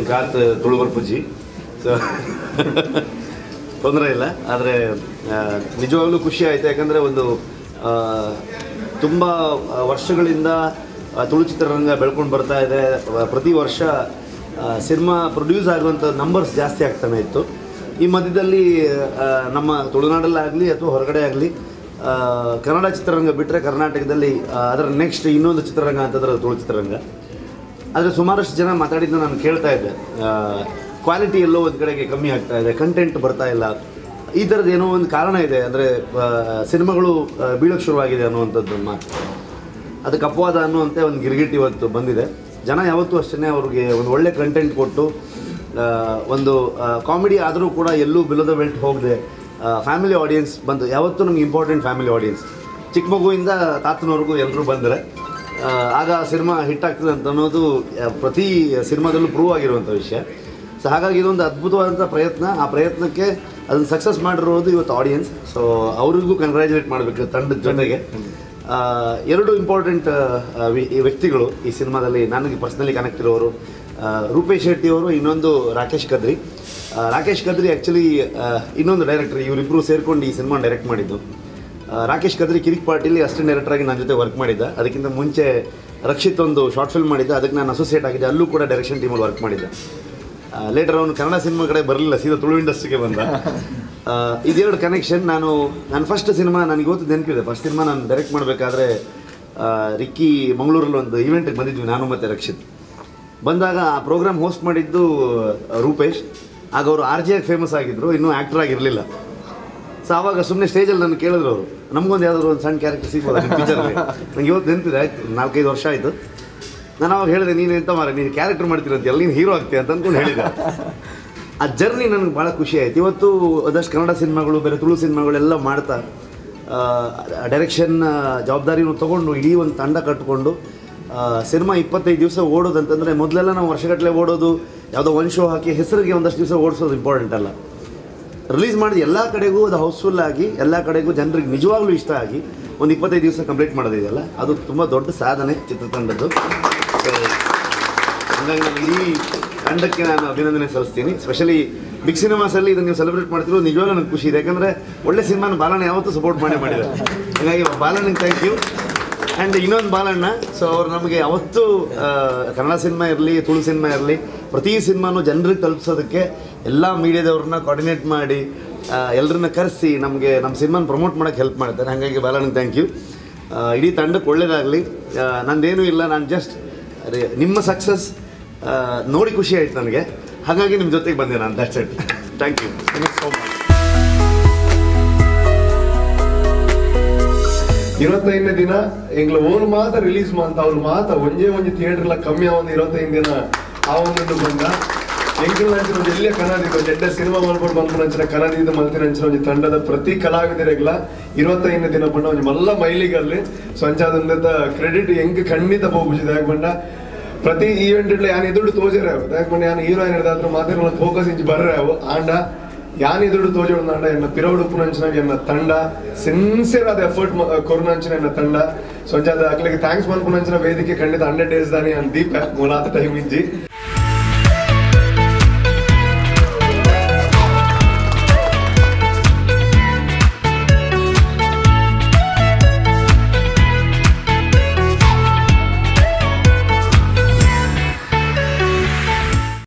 ಕಾತ್ ತುಳುವರ್ ಪೂಜಿ so ತೊಂದರೆ ಇಲ್ಲ ಆದರೆ ನಿಜವಾಗ್ಲೂ ಖುಷಿ ಆಯಿತು ಯಾಕಂದರೆ ಒಂದು ತುಂಬ ವರ್ಷಗಳಿಂದ ಆ, ತುಳು ಚಿತ್ರರಂಗ ಬೆಳ್ಕೊಂಡು ಬರ್ತಾ ಇದೆ ಆ, ಪ್ರತಿ ವರ್ಷ ಸಿನಿಮಾ ಪ್ರೊಡ್ಯೂಸ್ ಆಗುವಂಥ ನಂಬರ್ಸ್ ಜಾಸ್ತಿ ಆಗ್ತಾನೆ ಇತ್ತು ಈ ಮಧ್ಯದಲ್ಲಿ ಆ, ನಮ್ಮ ತುಳುನಾಡಲ್ಲಾಗಲಿ ಅಥವಾ ಹೊರಗಡೆ ಆಗಲಿ ಕನ್ನಡ ಚಿತ್ರರಂಗ ಬಿಟ್ಟರೆ ಕರ್ನಾಟಕದಲ್ಲಿ ಆ, ಅದರ ನೆಕ್ಸ್ಟ್ ಇನ್ನೊಂದು ಚಿತ್ರರಂಗ ಅಂತಂದ್ರೆ ಅದು ತುಳು ಚಿತ್ರರಂಗ ಆದರೆ ಸುಮಾರಷ್ಟು ಜನ ಮಾತಾಡಿದ್ದು ನಾನು ಕೇಳ್ತಾ ಇದ್ದೆ ಕ್ವಾಲಿಟಿ ಎಲ್ಲೋ ಒಂದು ಕಡೆಗೆ ಕಮ್ಮಿ ಆಗ್ತಾ ಇದೆ ಕಂಟೆಂಟ್ ಬರ್ತಾ ಇಲ್ಲ ಈ ಥರದ್ದು ಏನೋ ಒಂದು ಕಾರಣ ಇದೆ ಅಂದರೆ ಸಿನಿಮಾಗಳು ಆ, ಬೀಳೋಕ್ಕೆ ಶುರುವಾಗಿದೆ ಅನ್ನುವಂಥದ್ದು ಒಂದು ಮಾತು ಅದಕ್ಕೆ ಅಪವಾದ ಅನ್ನುವಂತೆ ಒಂದು ಗಿರ್ಗಿಟ್ ಇವತ್ತು ಬಂದಿದೆ ಜನ ಯಾವತ್ತೂ ಅಷ್ಟೇ ಅವ್ರಿಗೆ ಒಂದು ಒಳ್ಳೆ ಕಂಟೆಂಟ್ ಕೊಟ್ಟು ಆ, ಒಂದು ಕಾಮಿಡಿ ಆದರೂ ಕೂಡ ಎಲ್ಲೂ ಬಿಲೋ ದ ಬೆಲ್ಟ್ ಹೋಗದೆ ಫ್ಯಾಮಿಲಿ ಆಡಿಯನ್ಸ್ ಬಂದು ಯಾವತ್ತೂ ನಮ್ಗೆ ಇಂಪಾರ್ಟೆಂಟ್ ಫ್ಯಾಮಿಲಿ ಆಡಿಯನ್ಸ್ ಚಿಕ್ಕ ಮಗುವಿಂದ ತಾತನವರೆಗೂ ಎಲ್ಲರೂ ಬಂದರೆ ಆ, ಆಗ ಸಿನಿಮಾ ಹಿಟ್ ಆಗ್ತದೆ ಅಂತ ಅನ್ನೋದು ಆ, ಪ್ರತಿ ಸಿನಿಮಾದಲ್ಲೂ ಪ್ರೂವ್ ಆಗಿರುವಂಥ ವಿಷಯ ಸೊ ಹಾಗಾಗಿ ಇದೊಂದು ಅದ್ಭುತವಾದಂಥ ಪ್ರಯತ್ನ ಆ ಪ್ರಯತ್ನಕ್ಕೆ ಅದನ್ನು ಸಕ್ಸಸ್ ಮಾಡಿರೋದು ಇವತ್ತು ಆಡಿಯನ್ಸ್ ಸೊ ಅವರಿಗೂ ಕಂಗ್ರ್ಯಾಚುಲೇಟ್ ಮಾಡಬೇಕು ತಂಡದ ಜೊತೆಗೆ ಆ, ಎರಡು ಇಂಪಾರ್ಟೆಂಟ್ ವ್ಯಕ್ತಿಗಳು ಈ ಸಿನಿಮಾದಲ್ಲಿ ನನಗೆ ಪರ್ಸ್ನಲಿ ಕನೆಕ್ಟ್ ಇರೋರು ಆ, ರೂಪೇಶ್ ಶೆಟ್ಟಿ ಅವರು ಇನ್ನೊಂದು ರಾಕೇಶ್ ಕದ್ರಿ ಆ, ರಾಕೇಶ್ ಕದ್ರಿ ಆ್ಯಕ್ಚುಲಿ ಇನ್ನೊಂದು ಡೈರೆಕ್ಟರ್ ಇವರಿಬ್ಬರು ಸೇರ್ಕೊಂಡು ಈ ಸಿನಿಮಾ ಡೈರೆಕ್ಟ್ ಮಾಡಿದ್ದು ಆ, ರಾಕೇಶ್ ಕದ್ರಿ ಕಿರಿಕ್ ಪಾರ್ಟಿಲಿ ಅಸಿಸ್ಟೆಂಟ್ ಡೈರೆಕ್ಟರ್ ಆಗಿ ನನ್ನ ಜೊತೆ ವರ್ಕ್ ಮಾಡಿದ್ದ ಅದಕ್ಕಿಂತ ಮುಂಚೆ ರಕ್ಷಿತ್ ಒಂದು ಶಾರ್ಟ್ ಫಿಲ್ಮ್ ಮಾಡಿದ್ದ ಅದಕ್ಕೆ ನಾನು ಅಸೋಸಿಯೇಟ್ ಆಗಿದ್ದೆ ಅಲ್ಲೂ ಕೂಡ ಡೈರೆಕ್ಷನ್ ಟೀಮಲ್ಲಿ ವರ್ಕ್ ಮಾಡಿದ್ದೆ ಲೇಟರ್ ಅವನು ಕನ್ನಡ ಸಿನಿಮಾ ಕಡೆ ಬರಲಿಲ್ಲ ಸೀದಾ ತುಳು ಇಂಡಸ್ಟ್ರಿಗೆ ಬಂದ ಆ, ಇದೆರಡು ಕನೆಕ್ಷನ್ ನಾನು ನನ್ನ ಫಸ್ಟ್ ಸಿನಿಮಾ ನನಗೆ ಇವತ್ತು ನೆನಪಿದೆ ಫಸ್ಟ್ ಸಿನಿಮಾ ನಾನು ಡೈರೆಕ್ಟ್ ಮಾಡಬೇಕಾದ್ರೆ ರಿಕ್ಕಿ ಮಂಗಳೂರಲ್ಲಿ ಒಂದು ಈವೆಂಟಿಗೆ ಬಂದಿದ್ವಿ ನಾನು ಮತ್ತು ರಕ್ಷಿತ್ ಬಂದಾಗ ಆ ಪ್ರೋಗ್ರಾಮ್ ಹೋಸ್ಟ್ ಮಾಡಿದ್ದು ಆ, ರೂಪೇಶ್ ಆಗ ಅವರು ಆರ್ ಜಿ ಆಗಿ ಫೇಮಸ್ ಆಗಿದ್ರು ಇನ್ನೂ ಆ್ಯಕ್ಟರ್ ಆಗಿರಲಿಲ್ಲ ಸೊ ಆವಾಗ ಸುಮ್ಮನೆ ಸ್ಟೇಜಲ್ಲಿ ನಾನು ಕೇಳಿದ್ರು ಅವರು ನಮಗೊಂದು ಯಾವ್ದಾದ್ರು ಒಂದು ಸಣ್ಣ ಕ್ಯಾರೆಕ್ಟರ್ ಸಿಗ್ಬೋದಾ ನಿಮ್ಮ ಪಿಕ್ಚರ್ಗೆ ನಂಗೆ ಇವತ್ತು ನೆನಪಿದೆ ಆಯ್ತು ನಾಲ್ಕೈದು ವರ್ಷ ಆಯಿತು ನಾನು ಅವಾಗ ಹೇಳಿದೆ ನೀನು ಎಂತ ಮಾರ ನೀನು ಕ್ಯಾರೆಕ್ಟರ್ ಮಾಡ್ತೀರಂತ ಎಲ್ಲ ನೀನು ಹೀರೋ ಆಗ್ತೀಯ ಅಂತ ಅಂದ್ಕೊಂಡು ಹೇಳಿದೆ ಆ ಜರ್ನಿ ನನಗೆ ಭಾಳ ಖುಷಿ ಆಯ್ತು ಇವತ್ತು ಒಂದಷ್ಟು ಕನ್ನಡ ಸಿನಿಮಾಗಳು ಬೇರೆ ತುಳು ಸಿನಿಮಾಗಳೆಲ್ಲ ಮಾಡ್ತಾ ಡೈರೆಕ್ಷನ್ ಜವಾಬ್ದಾರಿನೂ ತೊಗೊಂಡು ಇಡೀ ಒಂದು ತಂಡ ಕಟ್ಟಿಕೊಂಡು ಸಿನಿಮಾ ಇಪ್ಪತ್ತೈದು ದಿವಸ ಓಡೋದಂತಂದರೆ ಮೊದಲೆಲ್ಲ ನಾವು ವರ್ಷಗಟ್ಟಲೆ ಓಡೋದು ಯಾವುದೋ ಒಂದು ಶೋ ಹಾಕಿ ಹೆಸರಿಗೆ ಒಂದಷ್ಟು ದಿವಸ ಓಡಿಸೋದು ಇಂಪಾರ್ಟೆಂಟ್ ಅಲ್ಲ ರಿಲೀಸ್ ಮಾಡಿದ ಎಲ್ಲ ಕಡೆಗೂ ಅದು ಹೌಸ್ಫುಲ್ ಆಗಿ ಎಲ್ಲ ಕಡೆಗೂ ಜನರಿಗೆ ನಿಜವಾಗ್ಲೂ ಇಷ್ಟ ಆಗಿ ಒಂದು ಇಪ್ಪತ್ತೈದು ದಿವಸ ಕಂಪ್ಲೀಟ್ ಮಾಡೋದಿದೆಯಲ್ಲ ಅದು ತುಂಬ ದೊಡ್ಡ ಸಾಧನೆ ಚಿತ್ರತಂಡದ್ದು So, ಹಂಗಾಗಿ ನಾನು ಇಡೀ ತಂಡಕ್ಕೆ ನಾನು ಅಭಿನಂದನೆ ಸಲ್ಲಿಸ್ತೀನಿ ಸ್ಪೆಷಲಿ ಬಿಗ್ ಸಿನಿಮಾಸಲ್ಲಿ ಇದನ್ನು ನೀವು ಸೆಲೆಬ್ರೇಟ್ ಮಾಡ್ತಿರೋ ನಿಜವಾಗ್ಲೂ ನನಗೆ ಖುಷಿ ಇದೆ ಯಾಕಂದರೆ ಒಳ್ಳೆ ಸಿನಿಮಾನ ಬಾಲಣ್ಣ ಯಾವತ್ತೂ ಸಪೋರ್ಟ್ ಮಾಡೇ ಮಾಡಿದ್ದಾರೆ ಹಾಗಾಗಿ ಬಾಲಣ್ಣಗೆ ಥ್ಯಾಂಕ್ ಯು ಆ್ಯಂಡ್ ಇನ್ನೊಂದು ಬಾಲಣ್ಣ ಸೊ ಅವ್ರು ನಮಗೆ ಯಾವತ್ತೂ ಆ, ಕನ್ನಡ ಸಿನಿಮಾ ಇರಲಿ ತುಳು ಸಿನಿಮಾ ಇರಲಿ ಪ್ರತಿ ಸಿನಿಮಾನು ಜನರಿಗೆ ತಲುಪಿಸೋದಕ್ಕೆ ಎಲ್ಲ ಮೀಡಿಯಾದವ್ರನ್ನ ಕೋರ್ಡಿನೇಟ್ ಮಾಡಿ ಎಲ್ಲರನ್ನ ಕರೆಸಿ ನಮಗೆ ನಮ್ಮ ಸಿನಿಮಾನ ಪ್ರಮೋಟ್ ಮಾಡೋಕ್ಕೆ ಹೆಲ್ಪ್ ಮಾಡ್ತಾರೆ ಹಾಗಾಗಿ ಬಾಲಣ್ಣಗೆ ಥ್ಯಾಂಕ್ ಯು ಇಡೀ ತಂಡಕ್ಕೆ ಒಳ್ಳೇದಾಗಲಿ ನಂದೇನೂ ಇಲ್ಲ ನಾನು ಜಸ್ಟ್ ಅದೇ ನಿಮ್ಮ ಸಕ್ಸಸ್ ನೋಡಿ ಖುಷಿ ಆಯ್ತು ನನಗೆ ಹಾಗಾಗಿ ನಿಮ್ಮ ಜೊತೆಗೆ ಬಂದೆ ನಾನು ದಟ್ಸ್ ಇಟ್ ಥ್ಯಾಂಕ್ ಯು ಇರುವತ್ತೈದನೇ ದಿನ ಎಂಗ್ಲ ಓನ್ ಮಾತ ರಿಲೀಸ್ ಮಾತ ಅವ್ರು ಮಾತ ಒಂಜೇ ಒಂಜಿ ಥಿಯೇಟರ್ ಕಮ್ಮಿ ಆವೊಂದು ಇರುವತ್ತೈದು ದಿನ ಆ ಒಂದು ಬಂದ ಎಂಕಲ್ ನಂಚಿನ ಒಂದು ಎಲ್ಲಿಯ ಕನ್ನಡಿಗ ಎಡ್ಡೆ ಸಿನಿಮಾ ಮಾಡ್ಕೊಂಡು ಬಂದು ನಂಚಿನ ಕನ್ನಡಿದ ಮಲ್ತಿನ ನಂಚಿನ ಒಂದು ತಂಡದ ಪ್ರತಿ ಕಲಾವಿದರಿಗೆಲ್ಲ ಇರುವತ್ತೈದನೇ ದಿನ ಬಂದ ಒಂದು ಮಲ್ಲ ಮೈಲಿಗಲ್ಲಿ ಸಂಚಾರದ ಕ್ರೆಡಿಟ್ ಹೆಂಗ್ ಖಂಡಿತ ಹೋಗ್ಬಿಟ್ಟಿದೆ ಯಾಕೆ ಬಂಡ ಪ್ರತಿ ಈವೆಂಟ್ ಇಡ್ಲಿ ಯಾನ್ ಎದುರು ತೋಜರೆ ಅವು ಯಾಕೆ ಬಂಡ ಯಾನ್ ಹೀರೋಯಿನ್ ಹಿಡಿದಾದ್ರು ಮಾತ್ರ ಫೋಕಸ್ ಇಂಚಿ ಬರ್ರೆ ಅವು ಆಂಡ ಯಾನ್ ಎದುರು ತೋಜೋಡು ನಾಂಡ ಎನ್ನ ಪಿರವಡು ನಂಚಿನ ಎನ್ನ ತಂಡ ಸಿನ್ಸಿಯರ್ ಆದ ಎಫರ್ಟ್ ಕೊರೋನಂಚಿನ ಎನ್ನ ತಂಡ ಸೊಂಚಾದ ಅಕ್ಲಿಗೆ ಥ್ಯಾಂಕ್ಸ್ ಮಲ್ಪುನಂಚಿನ ವೇದಿಕೆ ಖಂಡಿತ ಹಂಡ್ರೆಡ್ ಡೇಸ್ ದಾನಿ ಅನ್ ದೀಪ ಮೂಲಾತ ಟೈಮ್ ಇಂಜಿ